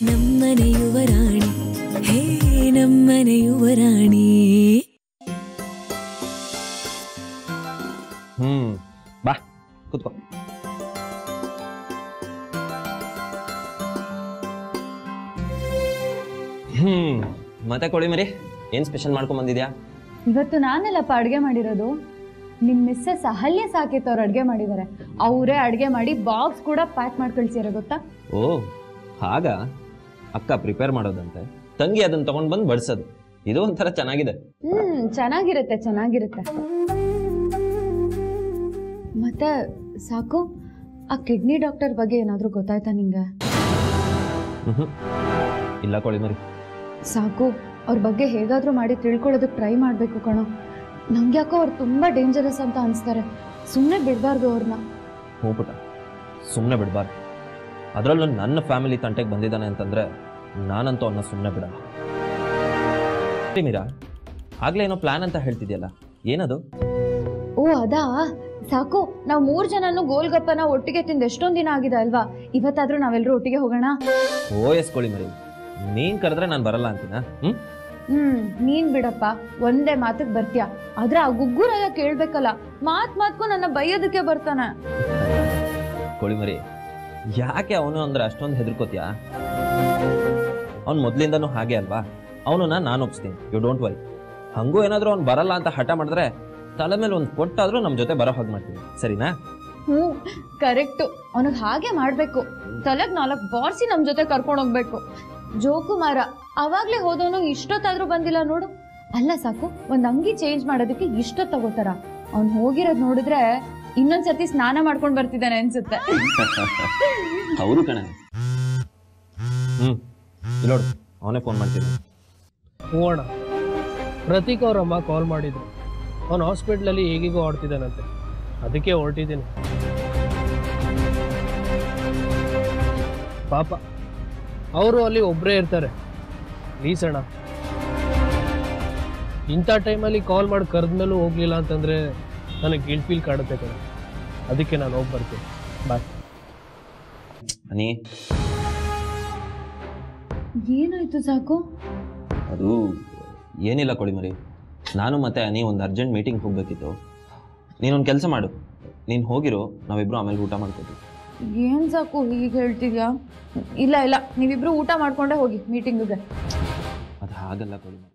ನಮ್ಮನೆ ಯುವರಾಣಿ ಹೇ ನಮ್ಮನೆ ಯುವರಾಣಿ ಹ್ಮ್ ಬಾ ಕೂತ್ಕೋ ಹ್ಮ್ ಮತ್ತೆ ಕೊಡಿ ಮರಿ ಏನ್ ಸ್ಪೆಷಲ್ ಮಾಡ್ಕೊಂಡ್ ಬಂದಿದ್ಯಾ ಇವತ್ತು ನಾನೆಲ್ಲಪ್ಪ ಅಡುಗೆ ಮಾಡಿರೋದು ನಿಮ್ಮ ಮಿಸ್ಸಸ್ ಅಹಲ್ಯ ಸಾಕೇತ್ ಅವ್ರು ಅಡುಗೆ ಮಾಡಿದ್ದಾರೆ ಅವರೇ ಅಡುಗೆ ಮಾಡಿ ಬಾಕ್ಸ್ ಕೂಡ ಪ್ಯಾಕ್ ಮಾಡಿ ಕಳ್ಸಿರೋ ಗೊತ್ತಾ ಓ ಹಾಗ ಅಕ್ಕ ಪ್ರಿಪೇರ್ ಮಾಡೋದಂತೆ ತಂಗಿ ಅದನ್ನ ತಗೊಂಡ್ ಬಂದು ಬಡ್ಸೋದು ಇದು ಒಂಥರ ಚೆನ್ನಾಗಿದೆ ಹ್ಮ್ ಚೆನ್ನಾಗಿರುತ್ತೆ ಚೆನ್ನಾಗಿರುತ್ತೆ ಮತ್ತೆ ಸಾಕು ಆ ಕಿಡ್ನಿ ಡಾಕ್ಟರ್ ಬಗ್ಗೆ ಏನಾದರೂ ಗೊತ್ತಾಯ್ತಾ ನಿಂಗೆ ಹ್ಮ್ ಇಲ್ಲ ಕೊಳಿ ಮರಿ ಸಾಕು ಅವ್ರ ಬಗ್ಗೆ ಹೇಗಾದರೂ ಮಾಡಿ ತಿಳ್ಕೊಳ್ಳೋದಕ್ಕೆ ಟ್ರೈ ಮಾಡಬೇಕು ಕಣೋ ನಂಗೆ ಯಾಕೋ ಅವ್ರು ತುಂಬ ಡೇಂಜರಸ್ ಅಂತ ಅನಿಸ್ತಾರೆ ಸುಮ್ಮನೆ ಬಿಡಬಾರ್ದು ಅವ್ರನ್ನ ಹ್ಞೂ ಪುಟ ಸುಮ್ಮನೆ ಬಿಡಬಾರ್ದು ಅದರಲ್ಲೂ ನನ್ನ ಫ್ಯಾಮಿಲಿ ತಂಟೆಗೆ ಬಂದಿದ್ದಾನೆ ಅಂತಂದ್ರೆ ನಾನಂತೂ ಅವನ್ನ ಸುಮ್ಮನೆ ಬಿಡಲ್ಲ ಸರಿ ಮೀರಾ ಆಗ್ಲೇ ಏನೋ ಪ್ಲಾನ್ ಅಂತ ಹೇಳ್ತಿದ್ಯಲ್ಲ ಏನದು ಓ ಅದಾ ಸಾಕು ನಾವು ಮೂರು ಜನನು ಗೋಲ್ಗಪ್ಪನ ಒಟ್ಟಿಗೆ ತಿಂದು ಎಷ್ಟೊಂದು ದಿನ ಆಗಿದೆ ಅಲ್ವಾ ಇವತ್ತಾದ್ರೂ ನಾವೆಲ್ಲರೂ ಒಟ್ಟಿಗೆ ಹೋಗೋಣ ಓ ಎಸ್ಕೊಳ್ಳಿ ಮರಿ ನೀನ್ ಕರೆದ್ರೆ ನಾನು ಬರಲ್ಲ ಅಂತೀನ ಹ್ಮ್ ಹ್ಮ್ ನೀನ್ ಬಿಡಪ್ಪ ಒಂದೇ ಮಾತಿಗೆ ಬರ್ತೀಯ ಆದ್ರೆ ಆ ಗುಗ್ಗುರಾಯ ಕೇಳ್ಬೇಕಲ್ಲ ಮಾತ್ ಮಾತ್ಗೂ ನನ್ನ ಬೈಯೋದಕ್ಕೆ ಬರ್ತಾನೆ ಕೋಳಿ ಮರಿ ಯಾಕೆ ಅವನು ಅಂದ್ರೆ ಅಷ್ಟೊಂದು ಹೆದರ್ಕೋತೀಯ ಅವ್ನು ಮೊದ್ಲಿಂದನೂ ಹಾಗೆ ಅಲ್ವಾ ಅವನನ್ನ ನಾನು ಒಪ್ಸ್ತೀನಿ ಯು ಡೋಂಟ್ ವರಿ ಹಂಗೂ ಏನಾದರೂ ಅವ್ನು ಬರಲ್ಲ ಅಂತ ಹಠ ಮಾಡಿದ್ರೆ ತಲೆ ಮೇಲೆ ಒಂದು ಕೊಟ್ಟಾದ್ರೂ ನಮ್ಮ ಜೊತೆ ಬರೋ ಹಾಗೆ ಮಾಡ್ತೀನಿ ಸರಿನಾ ಹ್ಞೂ ಕರೆಕ್ಟು ಅವನಿಗೆ ಹಾಗೆ ಮಾಡ್ಬೇಕು ತಲೆಗ್ ನಾಲ್ಕು ಬಾರ್ಸಿ ನಮ್ ಜೊತೆ ಕರ್ಕೊಂಡು ಹೋಗ್ಬೇಕು ಜೋಕುಮಾರ ಅವಾಗ್ಲೇ ಹೋದವನು ಇಷ್ಟೊತ್ತಾದ್ರೂ ಬಂದಿಲ್ಲ ನೋಡು ಅಲ್ಲ ಸಾಕು ಒಂದ್ ಅಂಗಿ ಚೇಂಜ್ ಮಾಡೋದಕ್ಕೆ ಇಷ್ಟೊತ್ತು ತಗೋತಾರ ಅವ್ನು ಹೋಗಿರೋದ್ ನೋಡಿದ್ರೆ ಇನ್ನೊಂದ್ಸತಿ ಸ್ನಾನ ಮಾಡ್ಕೊಂಡ್ ಬರ್ತಿದ್ದಾನೆ ಅನ್ಸುತ್ತೆ ಹೌದು ಕಣೆ ಹ್ಮ್ ಇಲ್ಲಿ ನೋಡು ಅವನೇ ಫೋನ್ ಮಾಡ್ತೀನಿ ಹ್ಞೂ ಅಣ್ಣ ಪ್ರತೀಕ್ ಅವ್ರ ಅಮ್ಮ ಕಾಲ್ ಮಾಡಿದ್ರು ಅವನು ಹಾಸ್ಪಿಟ್ಲಲ್ಲಿ ಹೇಗಿಗೂ ಆಡ್ತಿದ್ದಾನಂತೆ ಅದಕ್ಕೆ ಹೊರಟಿದ್ದೀನಿ ಪಾಪ ಅವರು ಅಲ್ಲಿ ಒಬ್ಬರೇ ಇರ್ತಾರೆ ಪ್ಲೀಸ್ ಅಣ್ಣ ಇಂಥ ಟೈಮಲ್ಲಿ ಕಾಲ್ ಮಾಡಿ ಕರೆದ್ಮೇಲೂ ಹೋಗ್ಲಿಲ್ಲ ಅಂತಂದರೆ ನನಗೆ ಗಿಲ್ಟ್ ಫೀಲ್ ಕಾಡುತ್ತೆ ಕಣ ಅದಕ್ಕೆ ನಾನು ಹೋಗಿ ಬರ್ತೀನಿ ಬಾಯ್ ಅನಿ ಏನಾಯ್ತು ಸಾಕು ಅದು ಏನಿಲ್ಲ ಕೊಡಿ ಮರಿ ನಾನು ಮತ್ತೆ ಅನಿ ಒಂದು ಅರ್ಜೆಂಟ್ ಮೀಟಿಂಗ್ ಹೋಗ್ಬೇಕಿತ್ತು ನೀನೊಂದು ಕೆಲಸ ಮಾಡು ನೀನು ಹೋಗಿರೋ ನಾವಿಬ್ರು ಆಮೇಲೆ ಊಟ ಮಾಡ್ಕೋತೀವಿ ಏನ್ ಸಾಕು ಹೀಗೆ ಹೇಳ್ತಿದ್ಯಾ ಇಲ್ಲ ಇಲ್ಲ ನೀವಿಬ್ರು ಊಟ ಮಾಡ್ಕೊಂಡೇ ಹೋಗಿ ಮೀಟಿಂಗಿಗೆ ಅದು ಹಾಗಲ್ಲ ಕೊಡಿ ಮರಿ